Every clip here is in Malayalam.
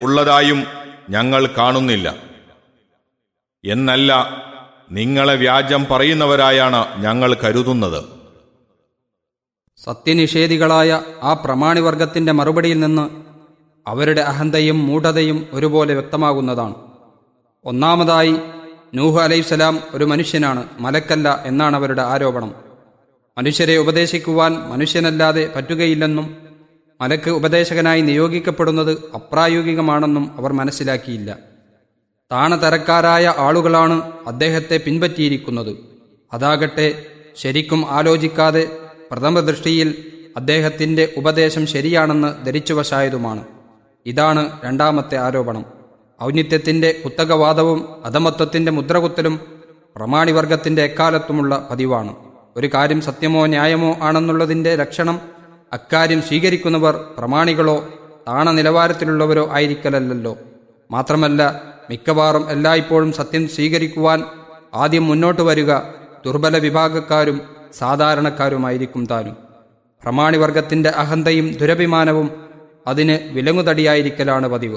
ഉള്ളതായും ഞങ്ങൾ കാണുന്നില്ല എന്നല്ല നിങ്ങളെ വ്യാജം പറയുന്നവരായാണ് ഞങ്ങൾ കരുതുന്നത് സത്യനിഷേധികളായ ആ പ്രമാണിവർഗത്തിന്റെ മറുപടിയിൽ നിന്ന് അവരുടെ അഹന്തയും മൂഢതയും ഒരുപോലെ വ്യക്തമാകുന്നതാണ് ഒന്നാമതായി നൂഹ് അലൈഹിസ്സലാം ഒരു മനുഷ്യനാണ് മലക്കല്ല എന്നാണ് അവരുടെ ആരോപണം മനുഷ്യരെ ഉപദേശിക്കുവാൻ മനുഷ്യനല്ലാതെ പറ്റുകയില്ലെന്നും മലക്ക് ഉപദേശകനായി നിയോഗിക്കപ്പെടുന്നത് അപ്രായോഗികമാണെന്നും അവർ മനസ്സിലാക്കിയില്ല താണതരക്കാരായ ആളുകളാണ് അദ്ദേഹത്തെ പിൻപറ്റിയിരിക്കുന്നത് അതാകട്ടെ ശരിക്കും ആലോചിക്കാതെ പ്രഥമ ദൃഷ്ടിയിൽ അദ്ദേഹത്തിന്റെ ഉപദേശം ശരിയാണെന്ന് ധരിച്ചുവശായതുമാണ് ഇതാണ് രണ്ടാമത്തെ ആരോപണം ഔന്നിത്യത്തിന്റെ കുത്തകവാദവും അധമത്വത്തിന്റെ മുദ്രകുത്തലും പ്രമാണിവർഗത്തിന്റെ എക്കാലത്തുമുള്ള പതിവാണ് ഒരു കാര്യം സത്യമോ ന്യായമോ ആണെന്നുള്ളതിന്റെ ലക്ഷണം അക്കാര്യം സ്വീകരിക്കുന്നവർ പ്രമാണികളോ താണ നിലവാരത്തിലുള്ളവരോ ആയിരിക്കലല്ലോ മാത്രമല്ല മിക്കവാറും എല്ലായ്പ്പോഴും സത്യം സ്വീകരിക്കുവാൻ ആദ്യം മുന്നോട്ട് വരിക ദുർബല വിഭാഗക്കാരും സാധാരണക്കാരുമായിരിക്കും താനും പ്രമാണിവർഗത്തിന്റെ അഹന്തയും ദുരഭിമാനവും അതിന് വിലങ്ങുതടിയായിരിക്കലാണ് പതിവ്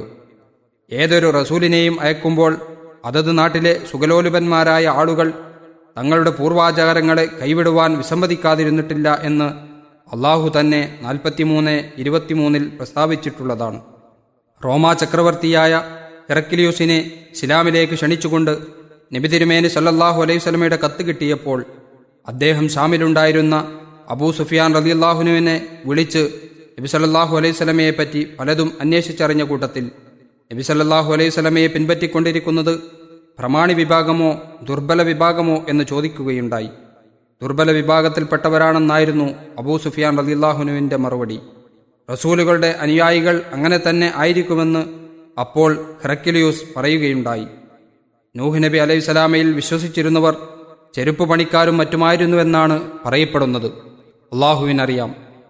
ഏതൊരു റസൂലിനെയും അയക്കുമ്പോൾ അതത് നാട്ടിലെ സുഗലോലുപന്മാരായ ആളുകൾ തങ്ങളുടെ പൂർവാചാരങ്ങളെ കൈവിടുവാൻ വിസമ്മതിക്കാതിരുന്നിട്ടില്ല എന്ന് അള്ളാഹു തന്നെ നാൽപ്പത്തിമൂന്ന് ഇരുപത്തിമൂന്നിൽ പ്രസ്താവിച്ചിട്ടുള്ളതാണ് റോമാ ചക്രവർത്തിയായ ഹെറക്കിലിയൂസിനെ ഇസ്ലാമിലേക്ക് ക്ഷണിച്ചുകൊണ്ട് നബി തിരുമേനി സല്ലല്ലാഹു അലൈഹി സ്വലമയുടെ കത്ത് കിട്ടിയപ്പോൾ അദ്ദേഹം ഷാമിലുണ്ടായിരുന്ന അബൂ സുഫിയാൻ റലിയല്ലാഹുനുവിനെ വിളിച്ച് നബി സല്ലല്ലാഹു അലൈഹി സ്വലമയെ പറ്റി പലതും അന്വേഷിച്ചറിഞ്ഞ കൂട്ടത്തിൽ നബി സല്ലല്ലാഹു അലൈഹി സ്വലമയെ പിൻപറ്റിക്കൊണ്ടിരിക്കുന്നത് പ്രമാണി വിഭാഗമോ ദുർബല വിഭാഗമോ എന്ന് ചോദിക്കുകയുണ്ടായി ദുർബല വിഭാഗത്തിൽപ്പെട്ടവരാണെന്നായിരുന്നു അബൂ സുഫിയാൻ റലിയല്ലാഹുനുവിന്റെ മറുപടി റസൂലുകളുടെ അനുയായികൾ അങ്ങനെ തന്നെ ആയിരിക്കുമെന്ന് അപ്പോൾ ഹെറക്കിലിയൂസ് പറയുകയുണ്ടായി നൂഹ് നബി അലൈഹി സ്വലാമയിൽ വിശ്വസിച്ചിരുന്നവർ ചെരുപ്പ് പണിക്കാരും മറ്റുമായിരുന്നുവെന്നാണ് പറയപ്പെടുന്നത് അള്ളാഹുവിനറിയാം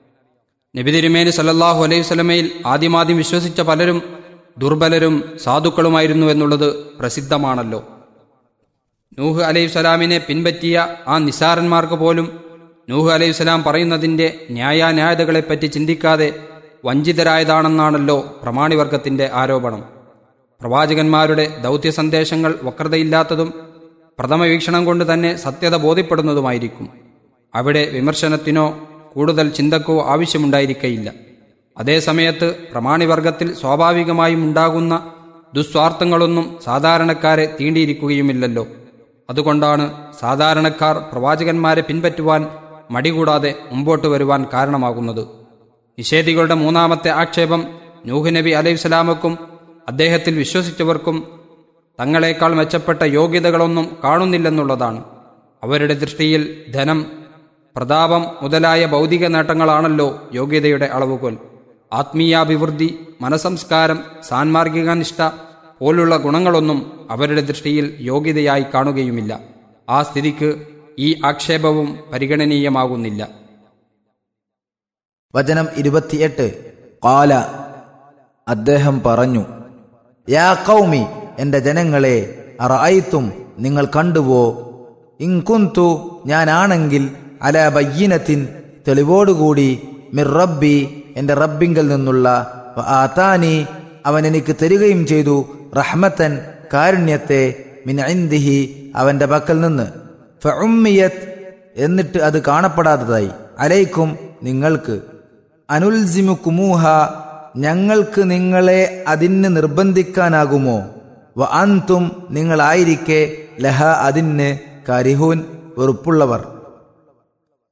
നബി തിരുമേനി സല്ലല്ലാഹു അലൈഹി സ്വലമയിൽ ആദ്യമാദ്യം വിശ്വസിച്ച പലരും ദുർബലരും സാധുക്കളുമായിരുന്നു എന്നുള്ളത് പ്രസിദ്ധമാണല്ലോ നൂഹ് അലൈഹി സ്വലാമിനെ പിൻപറ്റിയ ആ നിസാരന്മാർക്ക് പോലും നൂഹ് അലൈഹി സ്വലാം പറയുന്നതിന്റെ ന്യായാന്യായതകളെപ്പറ്റി ചിന്തിക്കാതെ വഞ്ചിതരായതാണെന്നാണല്ലോ പ്രമാണിവർഗത്തിന്റെ ആരോപണം പ്രവാചകന്മാരുടെ ദൗത്യ സന്ദേശങ്ങൾ വക്രതയില്ലാത്തതും പ്രഥമ വീക്ഷണം കൊണ്ട് തന്നെ സത്യത ബോധ്യപ്പെടുന്നതുമായിരിക്കും അവിടെ വിമർശനത്തിനോ കൂടുതൽ ചിന്തക്കോ ആവശ്യമുണ്ടായിരിക്കയില്ല അതേസമയത്ത് പ്രമാണിവർഗത്തിൽ സ്വാഭാവികമായും ഉണ്ടാകുന്ന ദുസ്വാർത്ഥങ്ങളൊന്നും സാധാരണക്കാരെ തീണ്ടിയിരിക്കുകയുമില്ലല്ലോ അതുകൊണ്ടാണ് സാധാരണക്കാർ പ്രവാചകന്മാരെ പിൻപറ്റുവാൻ മടികൂടാതെ മുമ്പോട്ട് വരുവാൻ കാരണമാകുന്നത് നിഷേധികളുടെ മൂന്നാമത്തെ ആക്ഷേപം നൂഹ് നബി അലൈഹി സ്വലാമക്കും അദ്ദേഹത്തിൽ വിശ്വസിച്ചവർക്കും തങ്ങളെക്കാൾ മെച്ചപ്പെട്ട യോഗ്യതകളൊന്നും കാണുന്നില്ലെന്നുള്ളതാണ് അവരുടെ ദൃഷ്ടിയിൽ ധനം പ്രതാപം മുതലായ ഭൗതിക നേട്ടങ്ങളാണല്ലോ യോഗ്യതയുടെ അളവുകോൽ ആത്മീയാഭിവൃദ്ധി മനസംസ്കാരം സാൻമാർഗിക നിഷ്ഠ പോലുള്ള ഗുണങ്ങളൊന്നും അവരുടെ ദൃഷ്ടിയിൽ യോഗ്യതയായി കാണുകയുമില്ല ആ സ്ഥിതിക്ക് ഈ ആക്ഷേപവും പരിഗണനീയമാകുന്നില്ല വചനം ഇരുപത്തിയെട്ട് കാല അദ്ദേഹം പറഞ്ഞു യാ കൗമി എന്റെ ജനങ്ങളെ അറഅയ്ത്തും നിങ്ങൾ കണ്ടുവോ ഇൻകുന്തു ഞാനാണെങ്കിൽ അല ബയ്യനത്തിൻ തെളിവോടുകൂടി മിർ റബ്ബി എന്റെ റബ്ബിങ്കൽ നിന്നുള്ള വ ആതാനി അവൻ എനിക്ക് തരികയും ചെയ്തു റഹ്മത്തൻ കാരുണ്യത്തെ മിൻ ഇന്ദിഹി അവന്റെ പക്കൽ നിന്ന് ഫഉമ്മിയത് എന്നിട്ട് അത് കാണപ്പെടാത്തതായി അലൈക്കും നിങ്ങൾക്ക് അനുൽസിമുക്കുമൂഹ ഞങ്ങൾക്ക് നിങ്ങളെ അതിന് നിർബന്ധിക്കാനാകുമോ വ അന്തും നിങ്ങളായിരിക്കെ ലഹ അതിന് കരിഹൂൻ വെറുപ്പുള്ളവർ